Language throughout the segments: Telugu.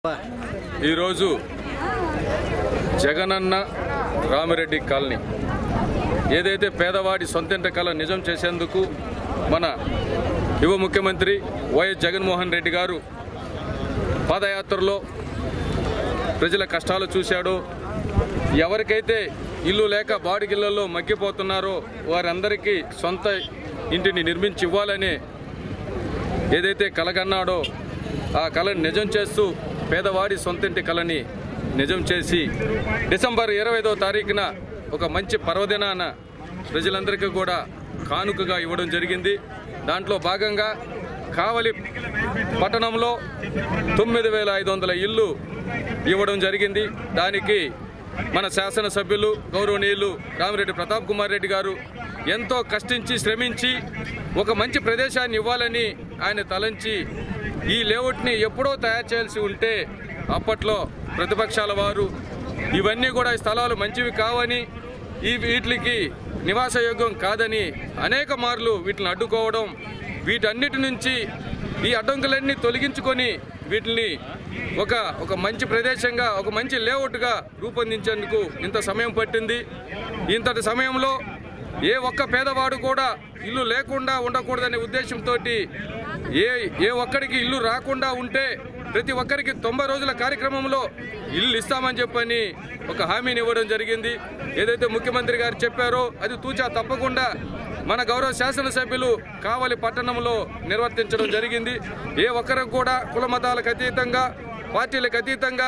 ఈరోజు జగనన్న రామిరెడ్డి కాలనీ ఏదైతే పేదవాడి సొంతింట కళ నిజం చేసేందుకు మన యువ ముఖ్యమంత్రి వైఎస్ జగన్మోహన్ రెడ్డి గారు పాదయాత్రలో ప్రజల కష్టాలు చూశాడో ఎవరికైతే ఇల్లు లేక బాడిగిళ్లలో మగ్గిపోతున్నారో వారందరికీ సొంత ఇంటిని నిర్మించి ఇవ్వాలనే ఏదైతే కలగన్నాడో ఆ కళని నిజం చేస్తూ పేదవాడి సొంతింటి కళని నిజం చేసి డిసెంబర్ ఇరవై తారీఖున ఒక మంచి పర్వదినాన ప్రజలందరికీ కూడా కానుకగా ఇవ్వడం జరిగింది దాంట్లో భాగంగా కావలి పట్టణంలో తొమ్మిది వేల ఐదు వందల ఇల్లు ఇవ్వడం జరిగింది దానికి మన శాసనసభ్యులు గౌరవనీయులు రామిరెడ్డి ప్రతాప్ కుమార్ రెడ్డి గారు ఎంతో కష్టించి శ్రమించి ఒక మంచి ప్రదేశాన్ని ఇవ్వాలని ఆయన తలంచి ఈ లేఅవుట్ని ఎప్పుడో తయారు చేయాల్సి ఉంటే అప్పట్లో ప్రతిపక్షాల వారు ఇవన్నీ కూడా ఈ స్థలాలు మంచివి కావని ఈ వీటికి నివాసయోగ్యం కాదని అనేక మార్లు వీటిని అడ్డుకోవడం వీటన్నిటి నుంచి ఈ అడ్డంకులన్నీ తొలగించుకొని వీటిని ఒక ఒక మంచి ప్రదేశంగా ఒక మంచి లేఅవుట్గా రూపొందించేందుకు ఇంత సమయం పట్టింది ఇంతటి సమయంలో ఏ ఒక్క పేదవాడు కూడా ఇల్లు లేకుండా ఉండకూడదనే ఉద్దేశంతో ఏ ఏ ఒక్కడికి ఇల్లు రాకుండా ఉంటే ప్రతి ఒక్కరికి తొంభై రోజుల కార్యక్రమంలో ఇల్లు ఇస్తామని చెప్పని ఒక హామీని ఇవ్వడం జరిగింది ఏదైతే ముఖ్యమంత్రి గారు చెప్పారో అది తూచా తప్పకుండా మన గౌరవ శాసనసభ్యులు కావలి పట్టణంలో నిర్వర్తించడం జరిగింది ఏ ఒక్కరికి కూడా కుల మతాలకు అతీతంగా పార్టీలకు అతీతంగా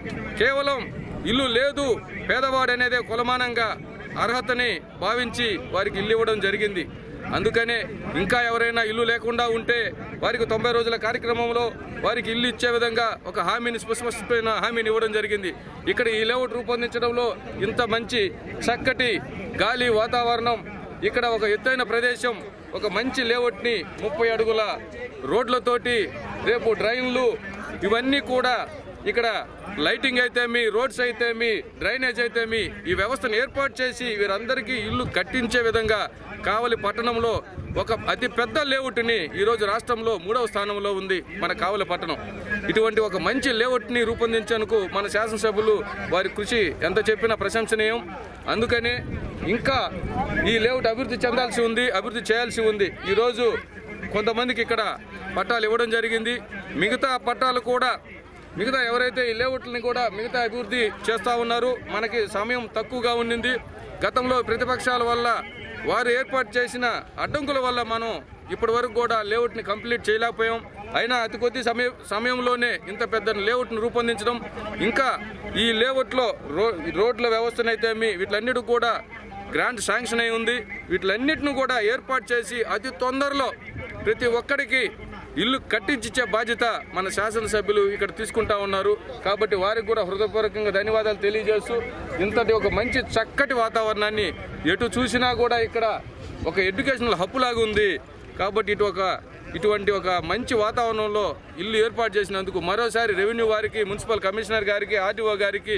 కేవలం ఇల్లు లేదు పేదవాడు అనేదే కులమానంగా అర్హతని భావించి వారికి ఇల్లు ఇవ్వడం జరిగింది అందుకనే ఇంకా ఎవరైనా ఇల్లు లేకుండా ఉంటే వారికి తొంభై రోజుల కార్యక్రమంలో వారికి ఇల్లు ఇచ్చే విధంగా ఒక హామీని స్పష్టమైన హామీని ఇవ్వడం జరిగింది ఇక్కడ ఈ లేఅవుట్ రూపొందించడంలో ఇంత మంచి చక్కటి గాలి వాతావరణం ఇక్కడ ఒక ఎత్తైన ప్రదేశం ఒక మంచి లేఅవుట్ని ముప్పై అడుగుల రోడ్లతోటి రేపు డ్రైన్లు ఇవన్నీ కూడా ఇక్కడ లైటింగ్ అయితే మీ రోడ్స్ అయితే మీ డ్రైనేజ్ అయితే మీ ఈ వ్యవస్థను ఏర్పాటు చేసి వీరందరికీ ఇల్లు కట్టించే విధంగా కావలి పట్టణంలో ఒక అతి పెద్ద లేఅవుట్ని ఈరోజు రాష్ట్రంలో మూడవ స్థానంలో ఉంది మన కావలి పట్టణం ఇటువంటి ఒక మంచి లేఅవుట్ని రూపొందించేందుకు మన శాసనసభ్యులు వారి కృషి ఎంత చెప్పినా ప్రశంసనీయం అందుకనే ఇంకా ఈ లేఅవుట్ అభివృద్ధి చెందాల్సి ఉంది అభివృద్ధి చేయాల్సి ఉంది ఈరోజు కొంతమందికి ఇక్కడ పట్టాలు ఇవ్వడం జరిగింది మిగతా పట్టాలు కూడా మిగతా ఎవరైతే ఈ లేఅవుట్లని కూడా మిగతా అభివృద్ధి చేస్తూ ఉన్నారు మనకి సమయం తక్కువగా ఉండింది గతంలో ప్రతిపక్షాల వల్ల వారు ఏర్పాటు చేసిన అడ్డంకుల వల్ల మనం ఇప్పటి వరకు కూడా లేఅవుట్ని కంప్లీట్ చేయలేకపోయాం అయినా అతి కొద్ది సమయ సమయంలోనే ఇంత పెద్ద లేఅవుట్ను రూపొందించడం ఇంకా ఈ లేఅవుట్లో రో రోడ్ల వ్యవస్థనైతే మీ వీటిలన్నిటికి కూడా గ్రాంట్ శాంక్షన్ అయి ఉంది వీటిలన్నిటిని కూడా ఏర్పాటు చేసి అతి తొందరలో ప్రతి ఒక్కడికి ఇల్లు కట్టించిచ్చే బాధ్యత మన శాసనసభ్యులు ఇక్కడ తీసుకుంటా ఉన్నారు కాబట్టి వారికి కూడా హృదయపూర్వకంగా ధన్యవాదాలు తెలియజేస్తూ ఇంతటి ఒక మంచి చక్కటి వాతావరణాన్ని ఎటు చూసినా కూడా ఇక్కడ ఒక ఎడ్యుకేషనల్ హబ్ లాగా ఉంది కాబట్టి ఇటు ఒక ఇటువంటి ఒక మంచి వాతావరణంలో ఇల్లు ఏర్పాటు చేసినందుకు మరోసారి రెవెన్యూ వారికి మున్సిపల్ కమిషనర్ గారికి ఆర్టీఓ గారికి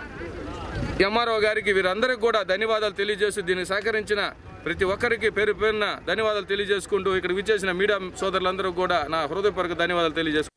ఎంఆర్ఓ గారికి వీరందరికీ కూడా ధన్యవాదాలు తెలియజేస్తూ దీనికి సహకరించిన ప్రతి ఒక్కరికి పేరు పేరున ధన్యవాదాలు తెలియజేసుకుంటూ ఇక్కడ విచ్చేసిన మీడియా సోదరులందరూ కూడా నా హృదయపూర్వక ధన్యవాదాలు తెలియజేసుకుంటూ